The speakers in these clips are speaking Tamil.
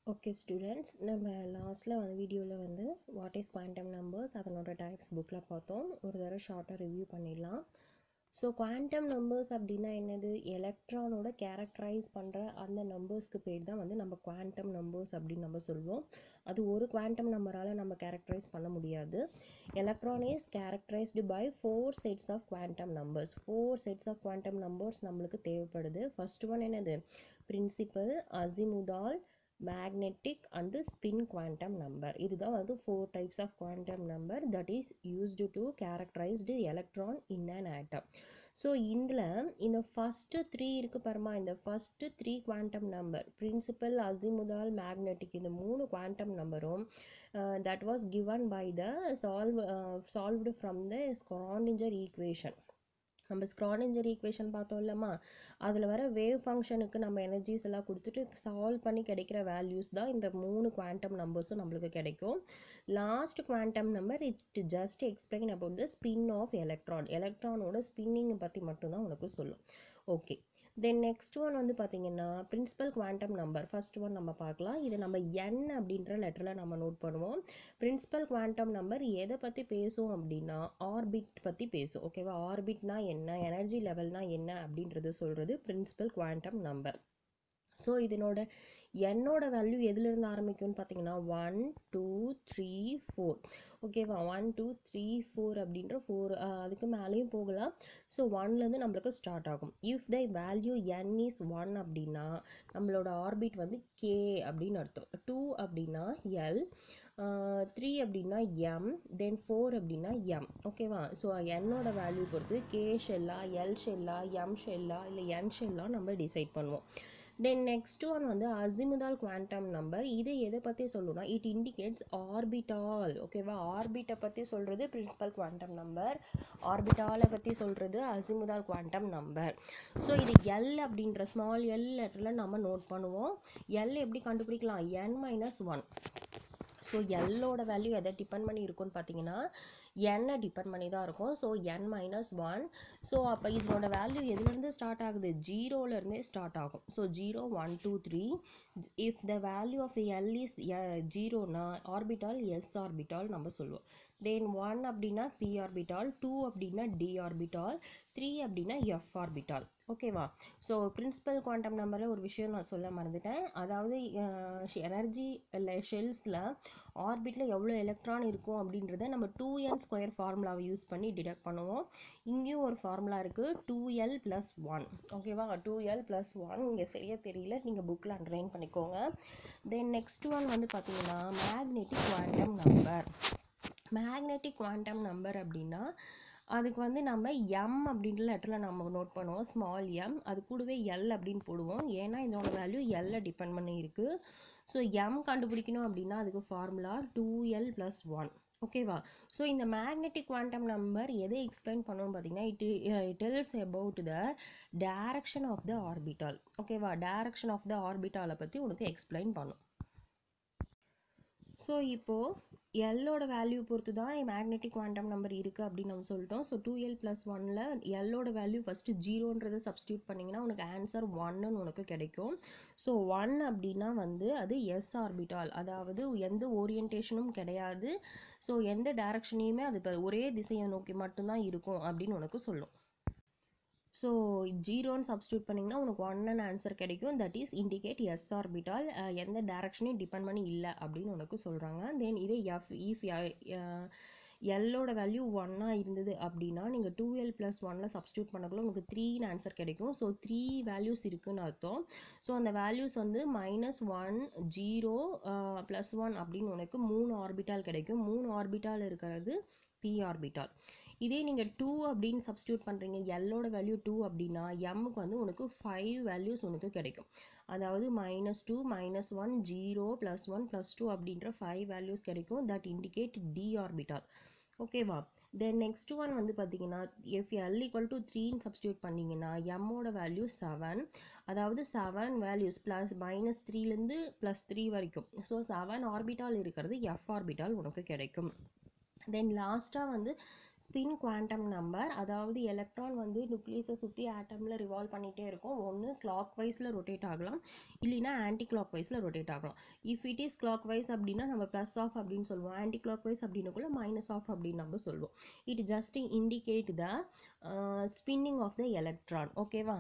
ஓகே ஸ்டூடெண்ட்ஸ் நம்ம லாஸ்ட்டில் வந்து வீடியோவில் வந்து வாட் இஸ் குவாண்டம் நம்பர்ஸ் அதனோட டைப்ஸ் புக்கில் பார்த்தோம் ஒரு தடவை ஷார்ட்டாக ரிவ்யூ பண்ணிடலாம் ஸோ குவாண்டம் நம்பர்ஸ் அப்படின்னா என்னது எலக்ட்ரானோட கேரக்டரைஸ் பண்ணுற அந்த நம்பர்ஸ்க்கு பேர் தான் வந்து நம்ம குவாண்டம் நம்பர்ஸ் அப்படின்னு நம்ம சொல்லுவோம் அது ஒரு குவாண்டம் நம்பரால் நம்ம கேரக்டரைஸ் பண்ண முடியாது electron is characterized by four sets of quantum numbers four sets of quantum numbers நம்மளுக்கு தேவைப்படுது ஃபர்ஸ்ட் ஒன் என்னது principal azimuthal magnetic and spin quantum number இதுதான் வந்து four types of quantum number that is used to characterized electron in an atom so இதில் இந்த ஃபஸ்ட்டு த்ரீ இருக்குது பாருமா இந்த first three quantum number principal azimuthal magnetic இந்த மூணு குவாண்டம் நம்பரும் that was given by the solve solved from the Schrodinger equation நம்ம ஸ்க்ரானிஞ்சர் ஈக்குவேஷன் பார்த்தோம் இல்லைம்மா அதில் வர வேவ் ஃபங்க்ஷனுக்கு நம்ம எனர்ஜிஸ் எல்லாம் கொடுத்துட்டு சால்வ் பண்ணி கிடைக்கிற வேல்யூஸ் தான் இந்த மூணு குவாண்டம் நம்பர்ஸும் நம்மளுக்கு கிடைக்கும் last quantum number it just explain about the spin of electron எலக்ட்ரானோட ஸ்பின்னிங்கை பற்றி மட்டும்தான் உனக்கு சொல்லும் ஓகே தென் நெக்ஸ்ட் ஒன் வந்து பார்த்தீங்கன்னா principal quantum number first one நம்ம பார்க்கலாம் இது நம்ம என் அப்படின்ற லெட்டரில் நம்ம நோட் பண்ணுவோம் பிரின்சிபல் குவாண்டம் நம்பர் எதை பற்றி பேசும் அப்படின்னா ஆர்பிட் பற்றி பேசும் ஓகேவா ஆர்பிட்னா என்ன எனர்ஜி லெவல்னா என்ன அப்படின்றது சொல்கிறது பிரின்சிபல் குவாண்டம் நம்பர் ஸோ இதனோட என்னோட வேல்யூ எதுலேருந்து ஆரம்பிக்கும்னு பார்த்தீங்கன்னா ஒன் டூ த்ரீ ஃபோர் ஓகேவா ஒன் டூ த்ரீ ஃபோர் அப்படின்ற ஃபோர் அதுக்கு மேலேயும் போகலாம் ஸோ ஒன்லேருந்து நம்மளுக்கு ஸ்டார்ட் ஆகும் if the value N is one அப்படின்னா நம்மளோட ஆர்பிட் வந்து கே அப்படின்னு அர்த்தம் டூ அப்படின்னா எல் த்ரீ அப்படின்னா எம் தென் ஃபோர் அப்படின்னா எம் ஓகேவா ஸோ என்னோட வேல்யூ பொறுத்து கே ஷெல்லா எல் ஷெல்லா எம் ஷெல்லா இல்லை என் ஷெல்லா நம்ம டிசைட் பண்ணுவோம் தென் நெக்ஸ்ட் ஒன் வந்து அசிமுதால் குவாண்டம் நம்பர் இது எதை பற்றி சொல்லணும்னா இட் இண்டிகேட்ஸ் ஆர்பிட்டால் ஓகேவா ஆர்பிட்டை பற்றி சொல்கிறது பிரின்சிபல் குவாண்டம் நம்பர் ஆர்பிட்டாலை பற்றி சொல்கிறது அசிமுதால் குவாண்டம் நம்பர் ஸோ இது எல் அப்படின்ற ஸ்மால் எல் லெட்டரில் நம்ம நோட் பண்ணுவோம் எல் எப்படி கண்டுபிடிக்கலாம் என் மைனஸ் ஒன் ஸோ எல்லோட வேல்யூ எதை டிபெண்ட் பண்ணி இருக்கும்னு பார்த்தீங்கன்னா எண்ணை டிபெண்ட் பண்ணி தான் இருக்கும் so N minus one so அப்போ இதனோட வேல்யூ எதுலேருந்து ஸ்டார்ட் ஆகுது ஜீரோலேருந்தே ஸ்டார்ட் ஆகும் so zero one two three if the value of L is ஜீரோனா ஆர்பிட்டால் எஸ் ஆர்பிட்டால் நம்ம சொல்லுவோம் தென் ஒன் அப்படின்னா பி ஆர்பிட்டால் டூ அப்படின்னா டி ஆர்பிட்டால் த்ரீ அப்படின்னா எஃப் ஆர்பிட்டால் ஓகேவா ஸோ பிரின்சிபல் குவாண்டம் நம்பரில் ஒரு விஷயம் நான் சொல்ல மறந்துட்டேன் அதாவது எனர்ஜி இல்லை ஷெல்ஸில் ஆர்பிட்டில் எவ்வளோ எலக்ட்ரான் இருக்கும் அப்படின்றத நம்ம டூ என் ஸ்கொயர் ஃபார்முலாவை யூஸ் பண்ணி டிடெக்ட் பண்ணுவோம் இங்கேயும் ஒரு ஃபார்முலா இருக்குது டூ எல் ப்ளஸ் ஒன் ஓகேவா டூ எல் ப்ளஸ் ஒன் இங்கே சரியாக தெரியல நீங்கள் புக்கில் அண்டர்லைன் பண்ணிக்கோங்க தென் நெக்ஸ்ட் ஒன் வந்து பார்த்தீங்கன்னா magnetic quantum number magnetic quantum number அப்படின்னா அதுக்கு வந்து நம்ம எம் அப்படின்ற லெட்டரில் நம்ம நோட் பண்ணுவோம் ஸ்மால் எம் அது கூடவே எல் அப்படின்னு போடுவோம் ஏன்னா இதோட வேல்யூ எல்லை டிபெண்ட் பண்ணி இருக்குது ஸோ எம் கண்டுபிடிக்கணும் அப்படின்னா அதுக்கு formula two L plus one ஓகேவா ஸோ இந்த மேக்னெட்டிக் குவாண்டம் நம்பர் எதை எக்ஸ்பிளைன் பண்ணுவோம் பார்த்தீங்கன்னா it it tells about the direction of the orbital ஓகேவா டேரக்ஷன் ஆஃப் த ஆர்பிட்டாலை பற்றி உனக்கு எக்ஸ்பிளைன் பண்ணும் ஸோ இப்போது எல்லோட வேல்யூ பொறுத்து தான் மேக்னெட்டிக் குவாண்டம் நம்பர் இருக்குது அப்படின்னு நம்ம சொல்லிட்டோம் ஸோ டூ எல் ப்ளஸ் ஒனில் எல்லோட வேல்யூ ஃபஸ்ட்டு ஜீரோன்றதை சப்ஸ்டியூட் பண்ணிங்கன்னா உனக்கு ஆன்சர் ஒன்னு உனக்கு கிடைக்கும் ஸோ ஒன் அப்படின்னா வந்து அது எஸ் ஆர்பிட்டால் அதாவது எந்த ஓரியன்டேஷனும் கிடையாது ஸோ எந்த டேரக்ஷனையுமே அது இப்போ ஒரே திசையை நோக்கி மட்டும்தான் இருக்கும் அப்படின்னு உனக்கு சொல்லும் ஸோ ஜீரோன்னு சப்ஸ்டியூட் பண்ணிங்கன்னா உனக்கு ஒன்னு ஆன்சர் கிடைக்கும் that is indicate s orbital எந்த டேரக்ஷனையும் டிபெண்ட் பண்ணி இல்லை அப்படின்னு உனக்கு சொல்கிறாங்க தென் இதே எஃப் இஃப் எல்லோட வேல்யூ ஒன்னாக இருந்தது அப்படின்னா நீங்கள் டூ எல் ப்ளஸ் ஒனில் சப்ஸ்டியூட் பண்ணக்குள்ள உங்களுக்கு த்ரீன்னு ஆன்சர் கிடைக்கும் ஸோ த்ரீ வேல்யூஸ் இருக்குன்னு அர்த்தம் ஸோ அந்த வேல்யூஸ் வந்து minus one zero plus one அப்படின்னு உனக்கு மூணு ஆர்பிட்டால் கிடைக்கும் மூணு ஆர்பிட்டால் இருக்கிறது பி ஆர்பிட்டால் இதே நீங்கள் டூ அப்படின்னு சப்ஸ்டியூட் பண்ணுறீங்க எல்லோட வேல்யூ டூ அப்படின்னா எம்முக்கு வந்து உனக்கு ஃபைவ் வேல்யூஸ் உனக்கு கிடைக்கும் அதாவது minus two minus one zero plus one plus two அப்படின்ற ஃபைவ் வேல்யூஸ் கிடைக்கும் தட் இண்டிகேட் டி ஆர்பிட்டால் ஓகேவா தென் நெக்ஸ்ட் ஒன் வந்து பார்த்தீங்கன்னா எஃப் எல் ஈக்குவல் டு த்ரீன்னு சப்ஸ்டியூட் பண்ணிங்கன்னா எம்மோட வேல்யூ செவன் அதாவது செவன் வேல்யூஸ் ப்ளஸ் மைனஸ் த்ரீலேருந்து ப்ளஸ் த்ரீ வரைக்கும் ஸோ செவன் ஆர்பிட்டால் இருக்கிறது எஃப் ஆர்பிட்டால் உனக்கு கிடைக்கும் தென் லாஸ்ட்டாக வந்து ஸ்பின் குவாண்டம் நம்பர் அதாவது எலக்ட்ரான் வந்து நியூக்ளியஸை சுற்றி ஆட்டமில் ரிவால்வ் பண்ணிகிட்டே இருக்கும் ஒன்று கிளாக் வைஸில் ரொட்டேட் ஆகலாம் இல்லைன்னா ஆன்டி கிளாக் வைஸில் ரொட்டேட் ஆகலாம் if it is clockwise அப்படின்னா நம்ம ப்ளஸ் ஆஃப் அப்படின்னு சொல்லுவோம் ஆன்டி கிளாக் வைஸ் அப்படின்னக்குள்ள மைனஸ் ஆஃப் அப்படின்னு நம்ம சொல்லுவோம் it just indicate the spinning of the electron ஓகேவா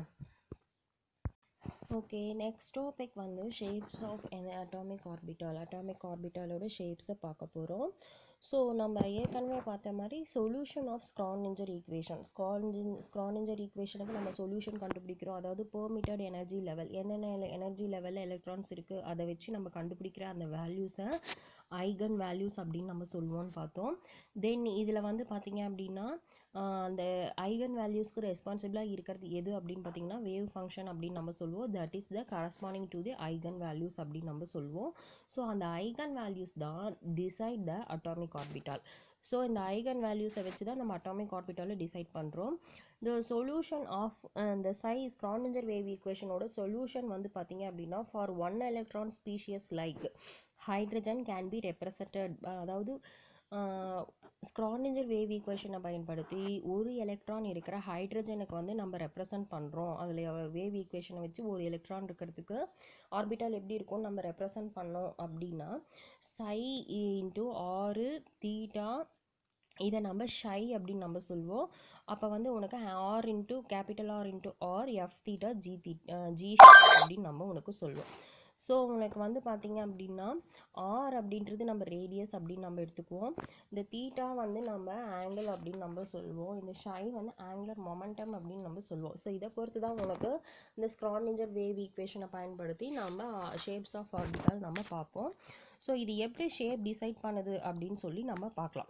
ஓகே நெக்ஸ்ட் டாபிக் வந்து shapes of atomic orbital atomic ஆர்பிட்டாலோட ஷேப்ஸை பார்க்க போகிறோம் ஸோ நம்ம ஏற்கனவே பார்த்த மாதிரி சொல்யூஷன் ஆஃப் ஸ்க்ரானிஞ்சர் ஈக்குவேஷன் ஸ்க்ரானின் ஸ்க்ரானிஞ்சர் ஈக்குவேஷனுக்கு நம்ம சொல்யூஷன் கண்டுபிடிக்கிறோம் அதாவது பெர்மிட்டட் எனர்ஜி லெவல் என்னென்ன எனர்ஜி லெவலில் எலக்ட்ரான்ஸ் இருக்குது அதை வச்சு நம்ம கண்டுபிடிக்கிற அந்த வேல்யூஸை ஐகன் வேல்யூஸ் அப்படின்னு நம்ம சொல்லுவோம்னு பார்த்தோம் தென் இதில் வந்து பார்த்தீங்க அப்படின்னா அந்த ஐகன் வேல்யூஸ்க்கு ரெஸ்பான்சிபிளாக இருக்கிறது எது அப்படின்னு பார்த்தீங்கன்னா வேவ் ஃபங்க்ஷன் அப்படின்னு நம்ம சொல்லுவோம் that is the corresponding to the eigen values அப்படின்னு நம்ம சொல்லுவோம் ஸோ அந்த ஐகன் வேல்யூஸ் தான் decide the atomic orbital so இந்த ஐகன் வேல்யூஸை வச்சு தான் நம்ம அட்டாமிக் ஆர்பிட்டாலை டிசைட் பண்ணுறோம் த சொல்யூஷன் ஆஃப் இந்த சைஸ் கிரானிஞ்சர் வேவ் ஈக்குவேஷனோட சொல்யூஷன் வந்து பார்த்தீங்க அப்படின்னா for one electron species like hydrogen can be represented அதாவது ஸ்க்ரானிஞ்சர் வேவ் ஈக்குவேஷனை பயன்படுத்தி ஒரு எலக்ட்ரான் இருக்கிற ஹைட்ரஜனுக்கு வந்து நம்ம ரெப்ரசன்ட் பண்ணுறோம் அதில் வேவ் ஈக்குவேஷனை வச்சு ஒரு எலக்ட்ரான் இருக்கிறதுக்கு ஆர்பிட்டால் எப்படி இருக்கும் நம்ம ரெப்ரசன்ட் பண்ணோம் அப்படின்னா சை இன்ட்டு ஆறு தீட்டா இதை நம்ம ஷை அப்படின்னு நம்ம சொல்லுவோம் அப்போ வந்து உனக்கு r into capital R into r f theta g the g அப்படின்னு நம்ம உனக்கு சொல்லுவோம் ஸோ உனக்கு வந்து பார்த்தீங்க அப்படின்னா ஆர் அப்படின்றது நம்ம ரேடியஸ் அப்படின்னு நம்ம எடுத்துக்குவோம் இந்த தீட்டா வந்து நம்ம ஆங்கிள் அப்படின்னு நம்ம சொல்லுவோம் இந்த ஷை வந்து ஆங்குலர் மொமெண்டம் அப்படின்னு நம்ம சொல்லுவோம் ஸோ இதை பொறுத்து தான் உனக்கு இந்த ஸ்க்ரானிஞ்சர் வேவ் ஈக்குவேஷனை பயன்படுத்தி நம்ம ஷேப்ஸ் ஆஃப் ஆர்பிட்டால் நம்ம பார்ப்போம் ஸோ இது எப்படி ஷேப் டிசைட் பண்ணுது அப்படின்னு சொல்லி நம்ம பார்க்கலாம்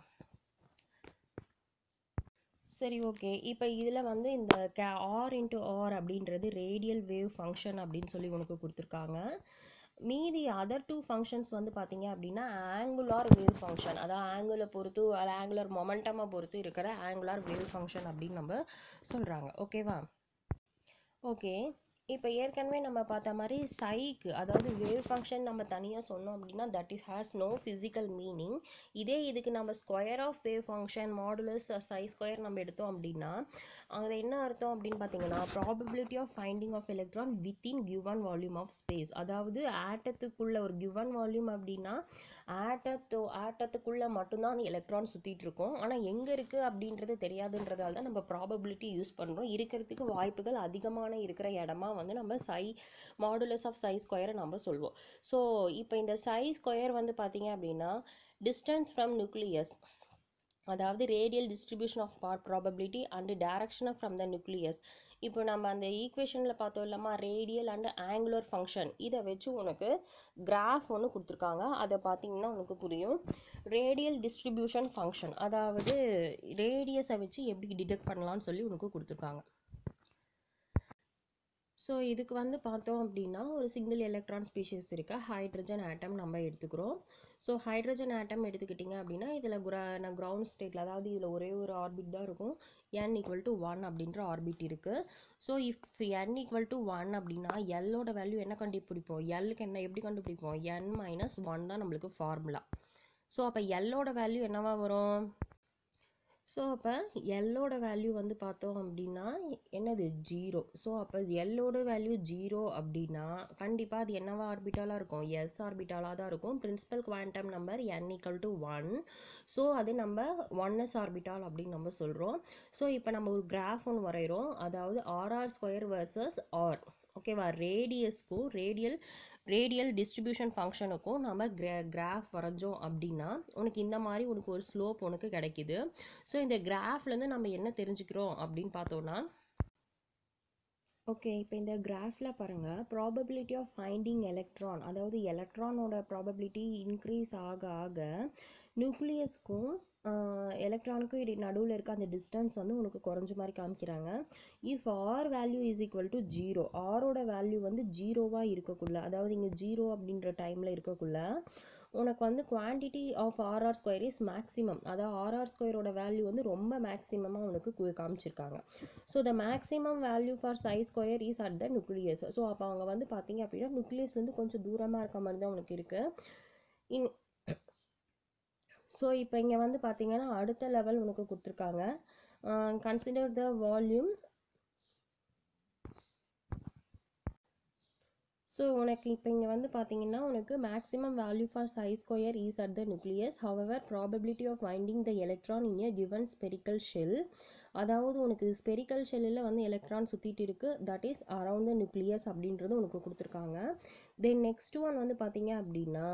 சரி ஓகே இப்போ இதில் வந்து இந்த கே ஆர் இன்ட்டு ஆர் அப்படின்றது ரேடியல் வேவ் ஃபங்க்ஷன் அப்படின்னு சொல்லி உனக்கு கொடுத்துருக்காங்க மீதி அதர் டூ ஃபங்க்ஷன்ஸ் வந்து பார்த்தீங்க அப்படின்னா ஆங்குலார் வேவ் ஃபங்க்ஷன் அதாவது ஆங்குலை பொறுத்து ஆங்குலர் மொமெண்டமை பொறுத்து இருக்கிற ஆங்குலார் வேவ் ஃபங்க்ஷன் அப்படின்னு நம்ம சொல்கிறாங்க ஓகேவா ஓகே இப்போ ஏற்கனவே நம்ம பார்த்த மாதிரி சைக்கு அதாவது வேவ் ஃபங்க்ஷன் நம்ம தனியாக சொன்னோம் அப்படின்னா that is has no physical meaning இதே இதுக்கு நம்ம square of wave function modulus psi square நம்ம எடுத்தோம் அப்படின்னா அது என்ன அர்த்தம் அப்படின்னு பார்த்தீங்கன்னா probability of finding of electron within given volume of space அதாவது ஆட்டத்துக்குள்ள ஒரு கிவன் வால்யூம் அப்படின்னா ஆட்டத்து ஆட்டத்துக்குள்ளே மட்டும்தான் அந்த எலக்ட்ரான் சுற்றிட்டு இருக்கோம் ஆனால் எங்கே இருக்குது அப்படின்றது தெரியாதுன்றதால தான் நம்ம ப்ராபபிலிட்டி யூஸ் பண்ணுறோம் இருக்கிறதுக்கு வாய்ப்புகள் அதிகமான இருக்கிற இடமா வந்து நம்ம சை மாடுலஸ் ஆஃப் சை ஸ்கொயரை நம்ம சொல்லுவோம் ஸோ இப்போ இந்த சை ஸ்கொயர் வந்து பார்த்தீங்க அப்படின்னா டிஸ்டன்ஸ் ஃப்ரம் நியூக்ளியஸ் அதாவது radial distribution of part probability and direction from the nucleus இப்போ நம்ம அந்த ஈக்குவேஷனில் பார்த்தோம் இல்லாமா ரேடியல் அண்டு ஆங்குலர் ஃபங்க்ஷன் இதை வச்சு உனக்கு கிராஃப் ஒன்று கொடுத்துருக்காங்க அதை பார்த்தீங்கன்னா உனக்கு புரியும் ரேடியல் டிஸ்ட்ரிபியூஷன் ஃபங்க்ஷன் அதாவது ரேடியஸை வச்சு எப்படி டிடெக்ட் பண்ணலாம்னு சொல்லி உனக்கு கொடுத்துருக்காங்க ஸோ இதுக்கு வந்து பார்த்தோம் அப்படின்னா ஒரு சிங்கிள் எலக்ட்ரான் ஸ்பீஷிஸ் இருக்க ஹைட்ரஜன் ஆட்டம் நம்ம எடுத்துக்கிறோம் ஸோ ஹைட்ரஜன் ஆட்டம் எடுத்துக்கிட்டிங்க அப்படின்னா இதில் குரா நான் கிரவுண்ட் ஸ்டேட்டில் அதாவது இதில் ஒரே ஒரு ஆர்பிட் தான் இருக்கும் என் ஈக்குவல் டு ஒன் அப்படின்ற ஆர்பிட் இருக்குது so if n equal to one அப்படின்னா எல்லோட வேல்யூ என்ன கண்டுபிடிப்போம் எல்லுக்கு என்ன எப்படி கண்டுபிடிப்போம் என் மைனஸ் ஒன் தான் நம்மளுக்கு ஃபார்முலா ஸோ அப்போ எல்லோட வேல்யூ என்னவா வரும் ஸோ அப்போ எல்லோட வேல்யூ வந்து பார்த்தோம் அப்படின்னா என்னது ஜீரோ ஸோ அப்போ எல்லோட வேல்யூ ஜீரோ அப்படின்னா கண்டிப்பாக அது என்னவா ஆர்பிட்டாலாக இருக்கும் எஸ் ஆர்பிட்டாலாக தான் இருக்கும் principal quantum number n equal to one so அது நம்ம ஒன் எஸ் ஆர்பிட்டால் அப்படின்னு நம்ம சொல்கிறோம் ஸோ இப்போ நம்ம ஒரு கிராஃப் ஒன்று வரைகிறோம் அதாவது ஆர்ஆர் ஸ்கொயர் வர்சஸ் ஆர் ஓகேவா ரேடியஸ்க்கும் ரேடியல் ரேடியல் டிஸ்ட்ரிபியூஷன் ஃபங்க்ஷனுக்கும் நம்ம கிரா கிராஃப் வரைஞ்சோம் அப்படின்னா உனக்கு இந்த மாதிரி உனக்கு ஒரு ஸ்லோப் உனக்கு கிடைக்குது ஸோ இந்த கிராஃப்லேருந்து நம்ம என்ன தெரிஞ்சுக்கிறோம் அப்படின்னு பார்த்தோன்னா ஓகே இப்போ இந்த கிராஃபில் பாருங்கள் ப்ராபபிலிட்டி ஆஃப் ஃபைண்டிங் எலக்ட்ரான் அதாவது எலக்ட்ரானோட ப்ராபபிலிட்டி இன்க்ரீஸ் ஆக ஆக நியூக்ளியஸ்க்கும் எலக்ட்ரானுக்கும் இது நடுவில் இருக்க அந்த டிஸ்டன்ஸ் வந்து உனக்கு குறைஞ்ச மாதிரி காமிக்கிறாங்க if r value is equal to zero ஆரோட வேல்யூ வந்து ஜீரோவாக இருக்கக்குள்ள அதாவது இங்கே ஜீரோ அப்படின்ற டைமில் இருக்கக்குள்ள உனக்கு வந்து quantity of r r square is maximum அதாவது ஆர்ஆர் ஸ்கொயரோட வேல்யூ வந்து ரொம்ப மேக்ஸிமமாக உனக்கு கு- காமிச்சிருக்காங்க so the maximum value for psi square is at the nucleus so அப்போ அவங்க வந்து பார்த்தீங்க அப்படின்னா நியூக்ளியஸ்லேருந்து கொஞ்சம் தூரமாக இருக்க மாதிரி தான் உனக்கு இருக்குது இன் ஸோ இப்போ இங்கே வந்து பார்த்தீங்கன்னா அடுத்த லெவல் உனக்கு கொடுத்துருக்காங்க கன்சிடர் த வால்யூம் ஸோ உனக்கு இப்போ இங்கே வந்து பார்த்தீங்கன்னா உனக்கு maximum value for psi's square is at the nucleus however probability of finding the electron in a given spherical shell அதாவது உனக்கு ஸ்பெரிக்கல் ஷெல்லில் வந்து எலக்ட்ரான் சுற்றிட்டு இருக்கு that is around the nucleus அப்படின்றது உனக்கு கொடுத்துருக்காங்க தென் நெக்ஸ்ட் ஒன் வந்து பார்த்தீங்க அப்படின்னா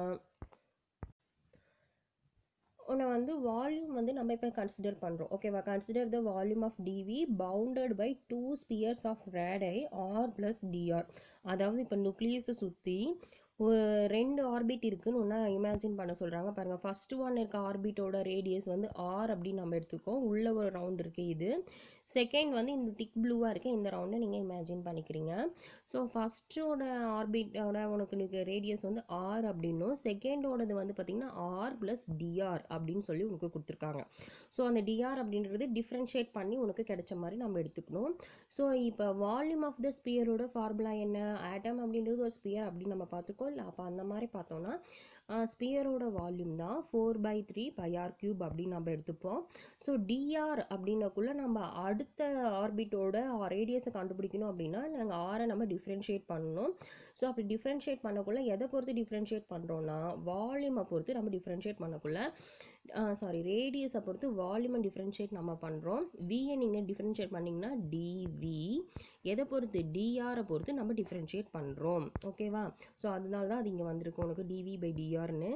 உன்னை வந்து வால்யூம் வந்து நம்ம இப்போ கன்சிடர் பண்ணுறோம் ஓகேவா consider the volume of dv bounded by two spheres of radii r plus dr அதாவது இப்போ நியூக்ளியஸை சுற்றி ரெண்டு ஆர்பிட் இருக்குன்னு ஒன்றா இமேஜின் பண்ண சொல்கிறாங்க பாருங்கள் ஃபஸ்ட்டு ஒன் இருக்க ஆர்பிட்டோட ரேடியஸ் வந்து ஆர் அப்படின்னு நம்ம எடுத்துக்கோம் உள்ளே ஒரு ரவுண்ட் இருக்குது இது செகண்ட் வந்து இந்த திக் ப்ளூவாக இருக்க இந்த ரவுண்டை நீங்கள் இமேஜின் பண்ணிக்கிறீங்க ஸோ ஃபஸ்ட்டோட ஆர்பிட்டோட உனக்கு ரேடியஸ் வந்து ஆர் அப்படின்னும் செகண்டோடது வந்து பார்த்திங்கன்னா ஆர் ப்ளஸ் டிஆர் அப்படின்னு சொல்லி உனக்கு கொடுத்துருக்காங்க ஸோ அந்த டிஆர் அப்படின்றது டிஃப்ரென்ஷியேட் பண்ணி உனக்கு கிடைச்ச மாதிரி நம்ம எடுத்துக்கணும் ஸோ இப்போ வால்யூம் ஆஃப் த ஸ்பியரோட ஃபார்முலா என்ன ஆட்டம் அப்படின்றது ஒரு ஸ்பியர் அப்படின்னு நம்ம பார்த்துக்கோ இல்லை அப்போ அந்த மாதிரி பார்த்தோன்னா ஸ்பியரோட வால்யூம் தான் four by three pi r cube அப்படின்னு நம்ம எடுத்துப்போம் ஸோ டிஆர் அப்படின்னக்குள்ளே நம்ம அடுத்த ஆர்பிட்டோட ரேடியஸை கண்டுபிடிக்கணும் அப்படின்னா நாங்கள் ஆரை நம்ம டிஃப்ரென்ஷியேட் பண்ணணும் ஸோ அப்படி டிஃப்ரென்ஷியேட் பண்ணக்குள்ள எதை பொறுத்து டிஃப்ரென்ஷியேட் பண்ணுறோன்னா வால்யூமை பொறுத்து நம்ம டிஃப்ரென்ஷியேட் பண்ணக்குள்ள சாரி ரேடியஸை பொறுத்து வால்யூமை டிஃப்ரென்ஷியேட் நம்ம பண்ணுறோம் வியை நீங்கள் டிஃப்ரென்ஷியேட் பண்ணிங்கன்னா டிவி எதை பொறுத்து டிஆரை பொறுத்து நம்ம டிஃப்ரென்ஷியேட் பண்ணுறோம் ஓகேவா ஸோ அதனால தான் அது இங்கே வந்திருக்கு உனக்கு டிவி பை டிஆர்னு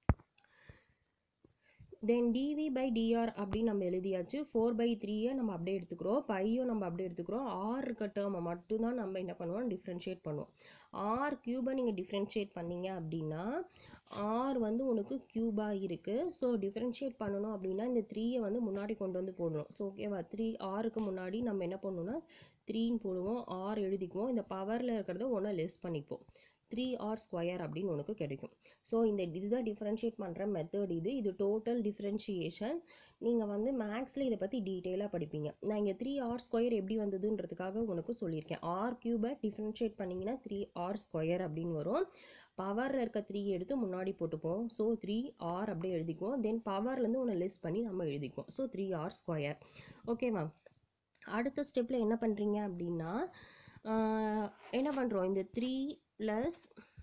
தென் டிவி பை டிஆர் அப்படின்னு நம்ம எழுதியாச்சு ஃபோர் பை த்ரீயை நம்ம அப்படியே எடுத்துக்கிறோம் பையும் நம்ம அப்படியே எடுத்துக்கிறோம் ஆர் இருக்க டேர்மை மட்டும்தான் நம்ம என்ன பண்ணுவோம் டிஃப்ரென்ஷியேட் பண்ணுவோம் ஆர் க்யூபை நீங்கள் டிஃப்ரென்ஷியேட் பண்ணீங்க அப்படின்னா ஆர் வந்து உனக்கு க்யூபாக இருக்குது ஸோ டிஃப்ரென்ஷியேட் பண்ணணும் அப்படின்னா இந்த த்ரீயை வந்து முன்னாடி கொண்டு வந்து போடணும் ஸோ ஓகேவா த்ரீ ஆருக்கு முன்னாடி நம்ம என்ன பண்ணணும்னா த்ரீன்னு போடுவோம் ஆர் எழுதிக்குவோம் இந்த பவரில் இருக்கிறத ஒன்று லெஸ் பண்ணிப்போம் த்ரீ ஆர் ஸ்கொயர் அப்படின்னு உனக்கு கிடைக்கும் ஸோ இந்த இதுதான் டிஃப்ரென்ஷியேட் பண்ணுற மெத்தட் இது இது டோட்டல் டிஃப்ரென்ஷியேஷன் நீங்கள் வந்து மேக்ஸில் இதை பற்றி டீட்டெயிலாக படிப்பீங்க நான் இங்கே த்ரீ ஆர் ஸ்கொயர் எப்படி வந்ததுன்றதுக்காக உனக்கு சொல்லியிருக்கேன் ஆர் க்யூபை டிஃப்ரென்ஷியேட் பண்ணிங்கன்னா த்ரீ ஆர் ஸ்கொயர் அப்படின்னு வரும் பவரில் இருக்க த்ரீ எடுத்து முன்னாடி போட்டுப்போம் ஸோ த்ரீ ஆர் அப்படியே எழுதிக்குவோம் தென் பவர்லேருந்து ஒன்று லெஸ் பண்ணி நம்ம எழுதிக்குவோம் ஸோ த்ரீ ஆர் ஸ்கொயர் ஓகேவா அடுத்த ஸ்டெப்பில் என்ன பண்ணுறீங்க அப்படின்னா என்ன பண்ணுறோம் இந்த த்ரீ ப்ளஸ்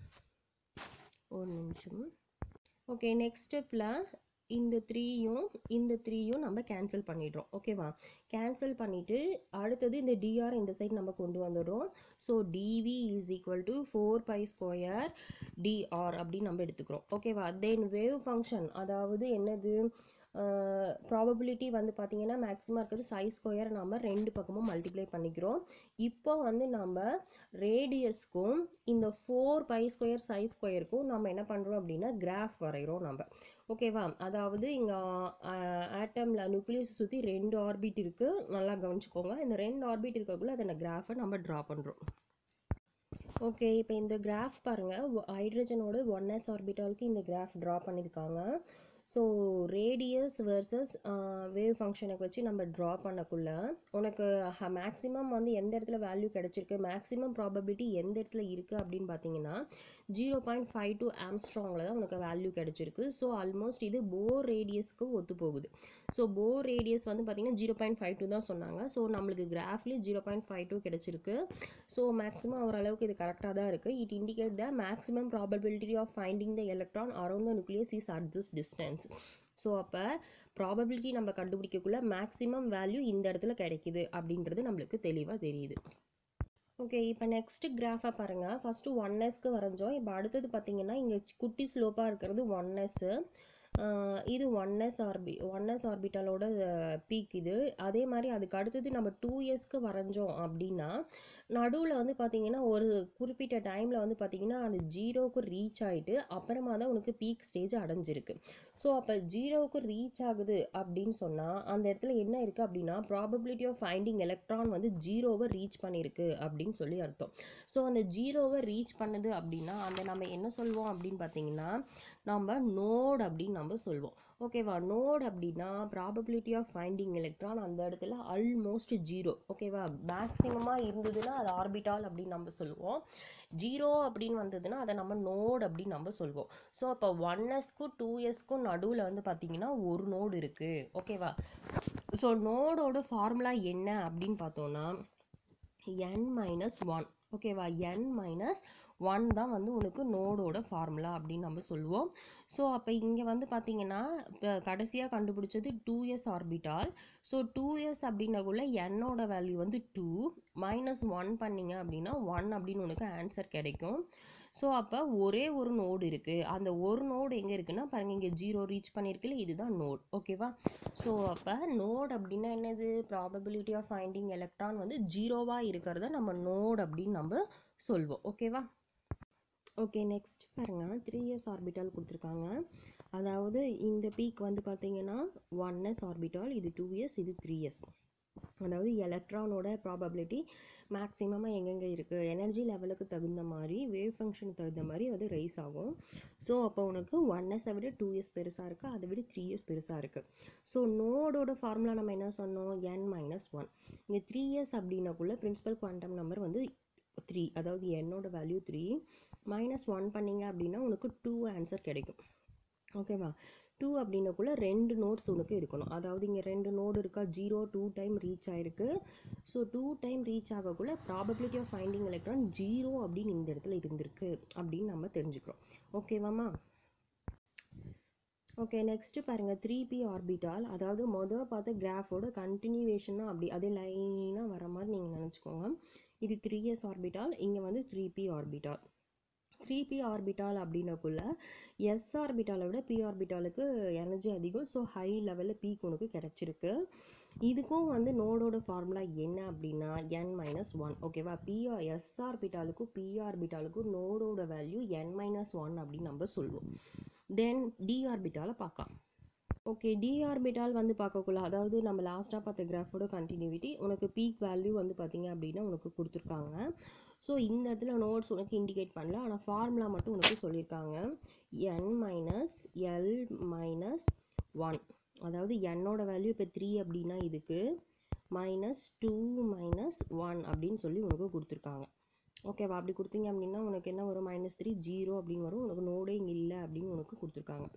ஒரு நிமிஷம் ஓகே நெக்ஸ்ட் ஸ்டெப்பில் இந்த த்ரீயும் இந்த த்ரீயும் நம்ம கேன்சல் பண்ணிடுறோம் ஓகேவா கேன்சல் பண்ணிவிட்டு அடுத்தது இந்த டிஆர் இந்த சைடு நம்ம கொண்டு வந்துடுறோம் so dv is equal to four pi square dr அப்படின்னு நம்ம எடுத்துக்கிறோம் ஓகேவா தென் வேவ் ஃபங்க்ஷன் அதாவது என்னது ப்ராபபிலிட்டி வந்து பார்த்திங்கன்னா மேக்ஸிமம் இருக்கிறது சைஸ் ஸ்கொயர் நம்ம ரெண்டு பக்கமும் மல்டிப்ளை பண்ணிக்கிறோம் இப்போ வந்து நம்ம ரேடியஸ்க்கும் இந்த ஃபோர் பை ஸ்கொயர் சைஸ் ஸ்கொயருக்கும் நம்ம என்ன பண்ணுறோம் அப்படின்னா கிராஃப் வரைகிறோம் நம்ம ஓகேவா அதாவது இங்கே ஆட்டமில் நியூக்ளியஸ் சுற்றி ரெண்டு ஆர்பிட் இருக்குது நல்லா கவனிச்சுக்கோங்க இந்த ரெண்டு ஆர்பிட் இருக்கக்குள்ள அதை கிராஃபை நம்ம ட்ரா பண்ணுறோம் ஓகே இப்போ இந்த கிராஃப் பாருங்கள் ஹைட்ரஜனோட ஒன் எஸ் ஆர்பிட்டாலுக்கு இந்த கிராஃப் ட்ரா பண்ணியிருக்காங்க ஸோ ரேடியஸ் வர்சஸ் வேவ் ஃபங்க்ஷனுக்கு வச்சு நம்ம ட்ரா பண்ணக்குள்ள உனக்கு மேக்ஸிமம் வந்து எந்த இடத்துல வேல்யூ கிடச்சிருக்கு மேக்ஸிமம் ப்ராபபிலிட்டி எந்த இடத்துல இருக்குது அப்படின்னு பார்த்தீங்கன்னா ஜீரோ பாயிண்ட் ஃபைவ் டூ ஆம்ஸ்ட்ராங்கில் தான் உனக்கு வேல்யூ கிடச்சிருக்கு ஸோ ஆல்மோஸ்ட் இது போர் ரேடியஸ்க்கு ஒத்து போகுது ஸோ போர் ரேடியஸ் வந்து பார்த்திங்கன்னா ஜீரோ பாயிண்ட் ஃபைவ் டூ தான் சொன்னாங்க ஸோ நம்மளுக்கு கிராஃப்லேயும் ஜீரோ பாயிண்ட் ஃபைவ் டூ கிடச்சிருக்கு ஸோ மேக்ஸிமம் ஓரளவுக்கு இது கரெக்டாக தான் இருக்குது it indicate the maximum probability of finding the electron around the nucleus is at this distance so அப்போ ப்ராபபிலிட்டி நம்ம கண்டுபிடிக்கக்குள்ள மேக்ஸிமம் வேல்யூ இந்த இடத்துல கிடைக்குது அப்படின்றது நம்மளுக்கு தெளிவாக தெரியுது ஓகே இப்போ நெக்ஸ்ட்டு கிராஃபாக பாருங்கள் ஃபஸ்ட்டு ஒன் எஸ்க்கு வரைஞ்சோம் இப்போ அடுத்தது பார்த்தீங்கன்னா இங்கே குட்டி ஸ்லோப்பாக இருக்கிறது ஒன் எஸ்ஸு இது ஒன் எஸ் ஆர்பி ஒன் எஸ் ஆர்பிட்டலோட பீக் இது அதே மாதிரி அதுக்கு அடுத்தது நம்ம டூ இயர்ஸ்க்கு வரைஞ்சோம் அப்படின்னா நடுவில் வந்து பார்த்திங்கன்னா ஒரு குறிப்பிட்ட டைமில் வந்து பார்த்திங்கன்னா அது ஜீரோவுக்கு ரீச் ஆகிட்டு அப்புறமா தான் உனக்கு பீக் ஸ்டேஜ் அடைஞ்சிருக்கு ஸோ அப்போ ஜீரோவுக்கு ரீச் ஆகுது அப்படின்னு சொன்னால் அந்த இடத்துல என்ன இருக்குது அப்படின்னா ப்ராபபிலிட்டி ஆஃப் ஃபைண்டிங் எலக்ட்ரான் வந்து ஜீரோவை ரீச் பண்ணியிருக்கு அப்படின்னு சொல்லி அர்த்தம் ஸோ அந்த ஜீரோவை ரீச் பண்ணுது அப்படின்னா அந்த நம்ம என்ன சொல்லுவோம் அப்படின்னு பார்த்தீங்கன்னா நம்ம நோட் அப்படின்னு நம்ம நம்ம சொல்வோம் ஓகேவா நோட் அப்படின்னா ப்ராபபிலிட்டி ஆஃப் ஃபைண்டிங் எலக்ட்ரான் அந்த இடத்துல ஆல்மோஸ்ட் ஜீரோ ஓகேவா மேக்ஸிமமாக இருந்ததுன்னா அது ஆர்பிட்டால் அப்படின்னு நம்ம சொல்லுவோம் ஜீரோ அப்படின்னு வந்ததுன்னா அதை நம்ம நோட் அப்படின்னு நம்ம சொல்வோம் ஸோ அப்போ ஒன் எஸ்க்கும் டூ எஸ்க்கும் நடுவில் வந்து பார்த்தீங்கன்னா ஒரு நோடு இருக்குது ஓகேவா ஸோ நோடோட ஃபார்முலா என்ன அப்படின்னு பார்த்தோன்னா n மைனஸ் ஒன் ஓகேவா n மைனஸ் ஒன் தான் வந்து உனக்கு நோடோட ஃபார்முலா அப்படின்னு நம்ம சொல்லுவோம் ஸோ அப்போ இங்கே வந்து பார்த்தீங்கன்னா இப்போ கடைசியாக கண்டுபிடிச்சது two s orbital so two s அப்படின்னக்குள்ள என்னோட வேல்யூ வந்து டூ மைனஸ் ஒன் பண்ணிங்க அப்படின்னா ஒன் அப்படின்னு உனக்கு ஆன்சர் கிடைக்கும் ஸோ அப்போ ஒரே ஒரு நோடு இருக்குது அந்த ஒரு நோடு எங்கே இருக்குன்னா பாருங்க இங்கே ஜீரோ ரீச் பண்ணியிருக்குல்ல இதுதான் நோட் ஓகேவா ஸோ அப்போ நோட் அப்படின்னா என்னது ப்ராபபிலிட்டி ஆஃப் ஃபைண்டிங் எலக்ட்ரான் வந்து ஜீரோவாக இருக்கிறத நம்ம நோட் அப்படின்னு நம்ம சொல்வோம் ஓகேவா ஓகே நெக்ஸ்ட் பாருங்க த்ரீ இயர்ஸ் ஆர்பிட்டால் கொடுத்துருக்காங்க அதாவது இந்த பீக் வந்து பார்த்தீங்கன்னா ஒன் எஸ் ஆர்பிட்டால் இது டூ இயர்ஸ் இது த்ரீ இயர்ஸ் அதாவது எலக்ட்ரானோட ப்ராபபிலிட்டி மேக்ஸிமமாக எங்கெங்கே இருக்குது எனர்ஜி லெவலுக்கு தகுந்த மாதிரி வேவ் ஃபங்க்ஷனுக்கு தகுந்த மாதிரி அது ரைஸ் ஆகும் ஸோ அப்போ உனக்கு ஒன் எஸ்ஸை விட டூ இயர்ஸ் பெருசாக இருக்குது அதை விட த்ரீ இயர்ஸ் பெருசாக இருக்குது ஸோ நோடோட ஃபார்முலா நம்ம என்ன சொன்னோம் என் மைனஸ் ஒன் இங்கே த்ரீ இயர்ஸ் அப்படின்னக்குள்ள பிரின்சிபல் குவாண்டம் நம்பர் வந்து த்ரீ அதாவது என்னோட வேல்யூ த்ரீ மைனஸ் ஒன் பண்ணிங்க அப்படின்னா உனக்கு டூ ஆன்சர் கிடைக்கும் ஓகேவா டூ அப்படின்னக்குள்ள ரெண்டு நோட்ஸ் உனக்கு இருக்கணும் அதாவது இங்கே ரெண்டு நோடு இருக்கா ஜீரோ டூ டைம் ரீச் ஆயிருக்கு ஸோ டூ டைம் ரீச் ஆகக்குள்ள probability of finding electron zero அப்படின்னு இந்த இடத்துல இருந்திருக்கு அப்படின்னு நம்ம தெரிஞ்சுக்கிறோம் ஓகேவாம்மா ஓகே நெக்ஸ்ட்டு பாருங்கள் த்ரீ பி ஆர்பிட்டால் அதாவது மொதல் பார்த்த கிராஃபோட கண்டினியூவேஷனாக அப்படி அதே லைனாக வர மாதிரி நீங்கள் நினச்சிக்கோங்க இது த்ரீ எஸ் ஆர்பிட்டால் இங்கே வந்து three p orbital three p orbital அப்படின்னக்குள்ள எஸ் ஆர்பிட்டாலை விட பி ஆர்பிட்டாலுக்கு எனர்ஜி அதிகம் ஸோ ஹை லெவலில் பீக் உனக்கு கிடச்சிருக்கு இதுக்கும் வந்து நோடோட ஃபார்முலா என்ன அப்படின்னா என் மைனஸ் ஒன் ஓகேவா பிஆர் எஸ் ஆர்பிட்டாலுக்கும் பி ஆர்பிட்டாலுக்கும் நோடோட வேல்யூ என் மைனஸ் ஒன் அப்படின்னு நம்ம சொல்லுவோம் தென் டி ஆர்பிட்டாலை பார்க்கலாம் ஓகே டி ஆர்பிட்டால் வந்து பார்க்கக்குள்ள அதாவது நம்ம லாஸ்ட்டாக பார்த்த கிராஃபோட கண்டினியூட்டி உனக்கு பீக் வேல்யூ வந்து பார்த்தீங்க அப்படின்னா உனக்கு கொடுத்துருக்காங்க ஸோ இந்த இடத்துல நோட்ஸ் உனக்கு இண்டிகேட் பண்ணல ஆனால் ஃபார்முலா மட்டும் உனக்கு சொல்லியிருக்காங்க n minus l minus one அதாவது என்னோட வேல்யூ இப்போ த்ரீ அப்படின்னா இதுக்கு மைனஸ் டூ மைனஸ் ஒன் அப்படின்னு சொல்லி உனக்கு கொடுத்துருக்காங்க ஓகேவா அப்படி கொடுத்தீங்க அப்படின்னா உனக்கு என்ன வரும் மைனஸ் த்ரீ ஜீரோ அப்படின்னு வரும் உனக்கு நோடே இங்கே இல்லை அப்படின்னு உனக்கு கொடுத்துருக்காங்க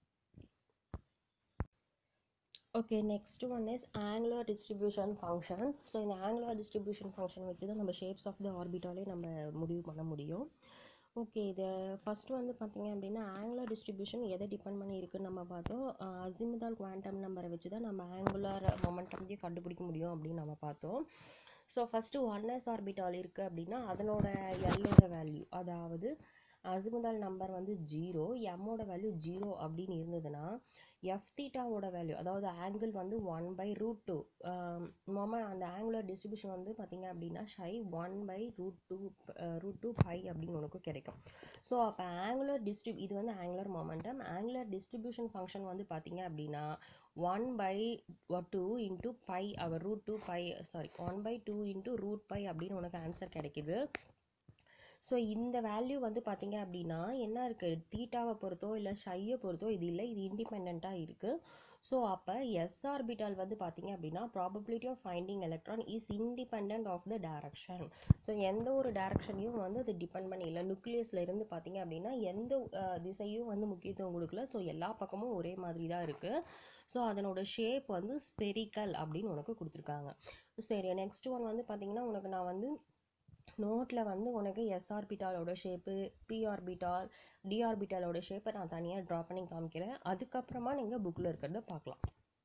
okay next one is angular distribution function so இந்த ஆங்குலர் டிஸ்ட்ரிபியூஷன் ஃபங்க்ஷன் வச்சு தான் நம்ம ஷேப்ஸ் ஆஃப் த ஆர்பிட்டாலே நம்ம முடிவு பண்ண முடியும் ஓகே இதை ஃபஸ்ட்டு வந்து பார்த்தீங்க அப்படின்னா ஆங்குலர் டிஸ்ட்ரிபியூஷன் எதை டிபெண்ட் பண்ணி இருக்குன்னு நம்ம பார்த்தோம் அசிமுதால் குவாண்டம் நம்பரை வச்சு தான் நம்ம ஆங்குலர் மொமெண்டம்கே கண்டுபிடிக்க முடியும் அப்படின்னு நம்ம பார்த்தோம் so first one s orbital இருக்குது அப்படின்னா அதனோட எல்லோட வேல்யூ அதாவது அசிமுதால் நம்பர் வந்து ஜீரோ எம்மோட வேல்யூ ஜீரோ அப்படின்னு இருந்ததுன்னா எஃப் தீட்டாவோட வேல்யூ அதாவது ஆங்கிள் வந்து ஒன் பை ரூட் டூ மொம அந்த ஆங்குலர் டிஸ்ட்ரிபியூஷன் வந்து பார்த்தீங்க அப்படின்னா psi one by root two root two pi அப்படின்னு உனக்கு கிடைக்கும் ஸோ அப்போ ஆங்குலர் டிஸ்ட்ரிப் இது வந்து angular momentum angular distribution function வந்து பார்த்தீங்க அப்படின்னா one by two into pi over root two pi sorry one by two into root pi அப்படின்னு உனக்கு ஆன்சர் கிடைக்குது ஸோ இந்த வேல்யூ வந்து பார்த்தீங்க அப்படின்னா என்ன இருக்குது தீட்டாவை பொறுத்தோ இல்லை ஷையை பொறுத்தோ இது இல்லை இது இண்டிபெண்ட்டாக இருக்குது ஸோ அப்போ எஸ் ஆர்பிட்டால் வந்து பார்த்தீங்க அப்படின்னா probability of finding electron is independent of the direction so எந்த ஒரு டேரக்ஷனையும் வந்து அது டிபெண்ட் பண்ணி இல்லை நியூக்ளியஸில் இருந்து பார்த்தீங்க அப்படின்னா எந்த அஹ், திசையும் வந்து முக்கியத்துவம் கொடுக்கல ஸோ எல்லா பக்கமும் ஒரே மாதிரி தான் இருக்குது ஸோ அதனோட ஷேப் வந்து ஸ்பெரிக்கல் அப்படின்னு உனக்கு கொடுத்துருக்காங்க சரி நெக்ஸ்ட் ஒன் வந்து பார்த்தீங்கன்னா உனக்கு நான் வந்து நோட்டில் வந்து உனக்கு எஸ் ஆர்பிட்டாலோட ஷேப்பு பி ஆர்பிட்டால் டி ஆர்பிட்டாலோட ஷேப்பை நான் தனியாக ட்ரா பண்ணி காமிக்கிறேன் அதுக்கப்புறமா நீங்கள் புக்கில் இருக்கிறத பார்க்கலாம்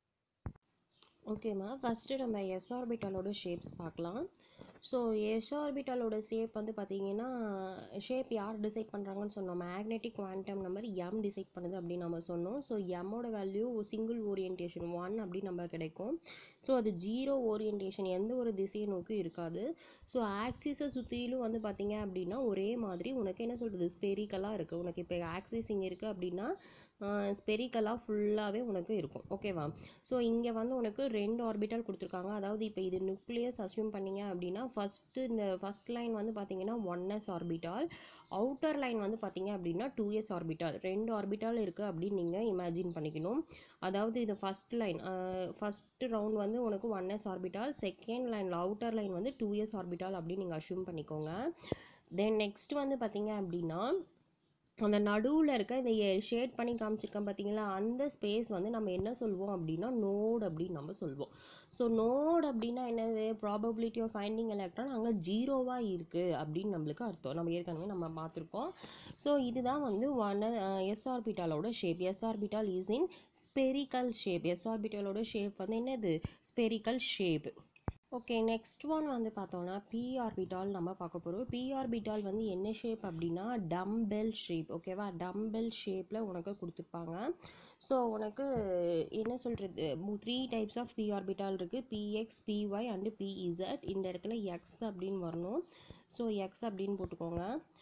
ஓகேம்மா ஃபஸ்ட்டு நம்ம எஸ் ஆர்பிட்டாலோட ஷேப்ஸ் பார்க்கலாம் ஸோ எஸ் ஆர்பிட்டாலோட ஷேப் வந்து பார்த்தீங்கன்னா ஷேப் யார் டிசைட் பண்ணுறாங்கன்னு சொன்னோம் magnetic quantum number m decide பண்ணுது அப்படின்னு நம்ம சொன்னோம் ஸோ எம்மோட வேல்யூ சிங்கிள் ஓரியன்டேஷன் ஒன் அப்படி நம்ம கிடைக்கும் ஸோ அது ஜீரோ ஓரியன்டேஷன் எந்த ஒரு திசையை நோக்கி இருக்காது ஸோ ஆக்சிஸை சுற்றிலும் வந்து பார்த்தீங்க அப்படின்னா ஒரே மாதிரி உனக்கு என்ன சொல்கிறது ஸ்பெரிக்கலாக இருக்குது உனக்கு இப்போ ஆக்சிஸ் இங்கே இருக்குது அப்படின்னா ஸ்பெரிக்கலாக ஃபுல்லாகவே உனக்கு இருக்கும் ஓகேவா ஸோ இங்கே வந்து உனக்கு ரெண்டு ஆர்பிட்டால் கொடுத்துருக்காங்க அதாவது இப்போ இது நியூக்ளியஸ் அஸ்யூம் பண்ணீங்க அப்படின்னா ஃபஸ்ட்டு இந்த ஃபஸ்ட் லைன் வந்து பார்த்தீங்கன்னா one s orbital outer line வந்து பார்த்தீங்க அப்படின்னா டூ எஸ் ஆர்பிட்டால் ரெண்டு ஆர்பிட்டால் இருக்குது அப்படின்னு நீங்கள் இமேஜின் பண்ணிக்கணும் அதாவது இது ஃபஸ்ட் லைன் ஃபஸ்ட்டு ரவுண்ட் வந்து உனக்கு ஒன் எஸ் ஆர்பிட்டால் செகண்ட் லைனில் அவுட்டர் லைன் வந்து டூ எஸ் ஆர்பிட்டால் அப்படின்னு நீங்கள் அஷ்யூம் பண்ணிக்கோங்க தென் நெக்ஸ்ட் வந்து பார்த்தீங்க அப்படின்னா அந்த நடுவில் இருக்க இந்த ஷேட் பண்ணி காமிச்சிருக்கேன் பார்த்தீங்களா அந்த ஸ்பேஸ் வந்து நம்ம என்ன சொல்லுவோம் அப்படின்னா நோட் அப்படின்னு நம்ம சொல்லுவோம் ஸோ நோட் அப்படின்னா என்னது ப்ராபபிலிட்டி ஆஃப் ஃபைண்டிங் எலக்ட்ரான் அங்கே ஜீரோவாக இருக்குது அப்படின்னு நம்மளுக்கு அர்த்தம் நம்ம ஏற்கனவே நம்ம பார்த்துருக்கோம் ஸோ இதுதான் வந்து ஒன் எஸ் ஆர்பிட்டாலோட shape s orbital is in spherical shape s ஆர்பிட்டாலோட ஷேப் வந்து என்னது spherical shape okay next one வந்து பார்த்தோன்னா பி ஆர்பிட்டால் நம்ம பார்க்க போகிறோம் பி ஆர்பிட்டால் வந்து என்ன ஷேப் அப்படின்னா டம்பெல் ஷேப் ஓகேவா டம்பெல் ஷேப்பில் உனக்கு கொடுத்துருப்பாங்க ஸோ உனக்கு என்ன சொல்கிறது three types of P orbital இருக்குது பிஎக்ஸ் பிஒய் அண்டு பிஇசட் இந்த இடத்துல எக்ஸ் அப்படின்னு வரணும் ஸோ எக்ஸ் அப்படின்னு போட்டுக்கோங்க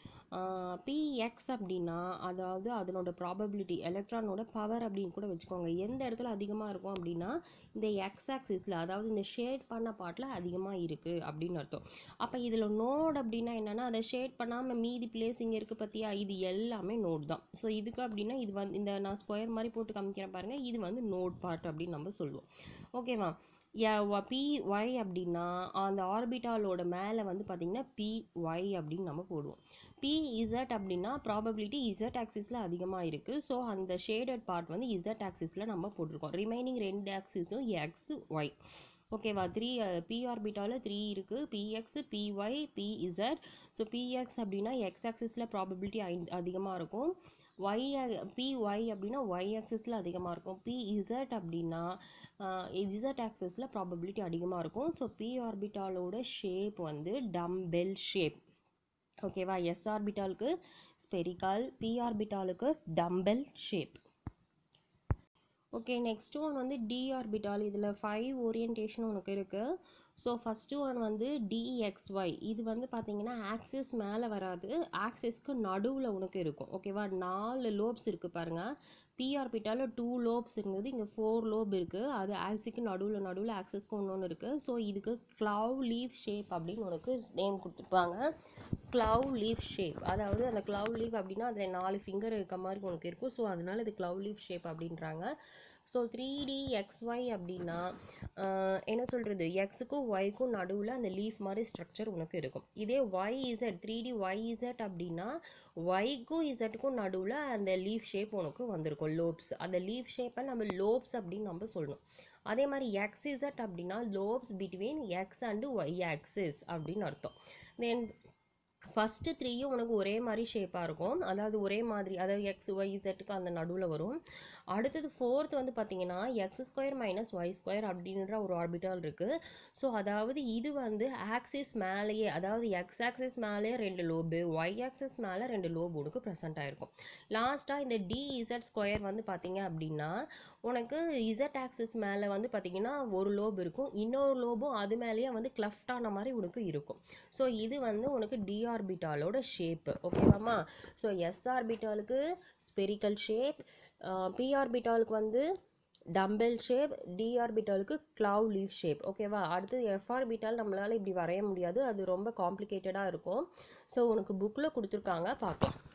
பிஎக்ஸ் அப்படின்னா அதாவது அதனோட ப்ராபபிலிட்டி எலக்ட்ரானோட பவர் அப்படின்னு கூட வச்சுக்கோங்க எந்த இடத்துல அதிகமாக இருக்கும் அப்படின்னா இந்த எக்ஸ் ஆக்சிஸில் அதாவது இந்த ஷேட் பண்ண பாட்டில் அதிகமாக இருக்குது அப்படின்னு அர்த்தம் அப்போ இதில் நோட் அப்படின்னா என்னென்னா அதை ஷேட் பண்ணாமல் மீதி பிளேஸ் இங்கே இருக்குது பார்த்தியா இது எல்லாமே நோட் தான் ஸோ இதுக்கு அப்படின்னா இது வந்து இந்த நான் ஸ்கொயர் மாதிரி போட்டு காமிக்கிறேன் பாருங்கள் இது வந்து நோட் பார்ட் அப்படின்னு நம்ம சொல்லுவோம் ஓகேவா பி ஒய் அப்படின்னா அந்த ஆர்பிட்டாலோட மேலே வந்து பார்த்திங்கன்னா பி ஒய் அப்படின்னு நம்ம போடுவோம் பி இசட் அப்படின்னா ப்ராபபிலிட்டி இசட் ஆக்சிஸில் அதிகமாக இருக்குது ஸோ அந்த ஷேடட் பார்ட் வந்து இசட் ஆக்சிஸில் நம்ம போட்டிருக்கோம் ரிமைனிங் ரெண்டு ஆக்சிஸும் எக்ஸ் ஒய் ஓகேவா த்ரீ பி ஆர்பிட்டாவில் த்ரீ இருக்குது px py pz so px அப்படின்னா எக்ஸ் ஆக்சிஸில் ப்ராபபிலிட்டி அதிகமாக இருக்கும் ஒய் பி ஒய் அப்படின்னா ஒய் ஆக்சிஸில் அதிகமாக இருக்கும் பி இசட் அப்படின்னா இசட் ஆக்சிஸில் ப்ராபபிலிட்டி அதிகமாக இருக்கும் ஸோ பி ஆர்பிட்டாலோட ஷேப் வந்து டம்பெல் ஷேப் ஓகேவா எஸ் ஆர்பிட்டாலுக்கு ஸ்பெரிக்கால் பி ஆர்பிட்டாலுக்கு dumbbell shape okay next one வந்து டி ஆர்பிட்டால் இதில் ஃபைவ் ஓரியன்டேஷன் உனக்கு இருக்குது ஸோ ஃபஸ்ட்டு ஒன் வந்து டிஎக்ஸ்ஒய் இது வந்து பார்த்தீங்கன்னா ஆக்சிஸ் மேலே வராது ஆக்சிஸ்க்கு நடுவில் உனக்கு இருக்கும் ஓகேவா நாலு லோப்ஸ் இருக்குது பாருங்கள் பி ஆர்பிட்டாவில் டூ லோப்ஸ் இருந்தது இங்கே ஃபோர் லோப் இருக்குது அது ஆக்சிக்கு நடுவில் நடுவில் ஆக்சிஸ்க்கு ஒன்று ஒன்று இருக்குது ஸோ இதுக்கு க்ளவ் லீஃப் ஷேப் அப்படின்னு உனக்கு நேம் கொடுத்துருப்பாங்க க்ளவ் லீஃப் ஷேப் அதாவது அந்த க்ளவ் லீஃப் அப்படின்னா அதில் நாலு ஃபிங்கர் இருக்க மாதிரி உனக்கு இருக்கும் ஸோ அதனால் இது க்ளவ் லீஃப் ஷேப் அப்படின்றாங்க ஸோ த்ரீ டி எக்ஸ்ஒய் அப்படின்னா என்ன சொல்கிறது எக்ஸுக்கும் ஒய்க்கும் நடுவில் அந்த லீஃப் மாதிரி ஸ்ட்ரக்சர் உனக்கு இருக்கும் இதே y z three d y z அப்படின்னா ஒய்க்கும் இசட்டுக்கும் நடுவில் அந்த லீஃப் ஷேப் உனக்கு வந்திருக்கும் லோப்ஸ் அந்த லீஃப் ஷேப்பை நம்ம லோப்ஸ் அப்படின்னு நம்ம சொல்லணும் அதே மாதிரி எக்ஸ் இசட் அப்படின்னா lobes between x and y axis அப்படின்னு அர்த்தம் தென் ஃபஸ்ட்டு த்ரீயும் உனக்கு ஒரே மாதிரி ஷேப்பாக இருக்கும் அதாவது ஒரே மாதிரி அதாவது எக்ஸ் ஒய் இசட்டுக்கு அந்த நடுவில் வரும் அடுத்தது ஃபோர்த் வந்து பார்த்தீங்கன்னா x square minus y square அப்படின்ற ஒரு ஆர்பிட்டால் இருக்குது ஸோ அதாவது இது வந்து ஆக்சிஸ் மேலேயே அதாவது எக்ஸ் ஆக்சிஸ் மேலேயே ரெண்டு லோபு ஒய் ஆக்சிஸ் மேலே ரெண்டு லோபு உனக்கு ப்ரெசென்ட் ஆயிருக்கும் லாஸ்ட்டாக இந்த டி இசட் ஸ்கொயர் வந்து பார்த்தீங்க அப்படின்னா உனக்கு இசட் ஆக்சிஸ் மேலே வந்து பார்த்தீங்கன்னா ஒரு லோப் இருக்கும் இன்னொரு லோபும் அது மேலேயே வந்து கிளஃப்ட் ஆன மாதிரி உனக்கு இருக்கும் ஸோ இது வந்து உனக்கு டி ஆர்பிட்டாலோட ஷேப்பு ஓகேவாம்மா ஸோ எஸ் ஆர்பிட்டாலுக்கு ஸ்பெரிக்கல் ஷேப் பி ஆர்பிட்டாலுக்கு வந்து டம்பெல் ஷேப் டி ஆர்பிட்டாலுக்கு க்ளவ் லீஃப் ஷேப் ஓகேவா அடுத்து எஃப் ஆர்பிட்டால் நம்மளால் இப்படி வரைய முடியாது அது ரொம்ப காம்ப்ளிகேட்டடாக இருக்கும் ஸோ உனக்கு புக்கில் கொடுத்துருக்காங்க பார்க்கலாம்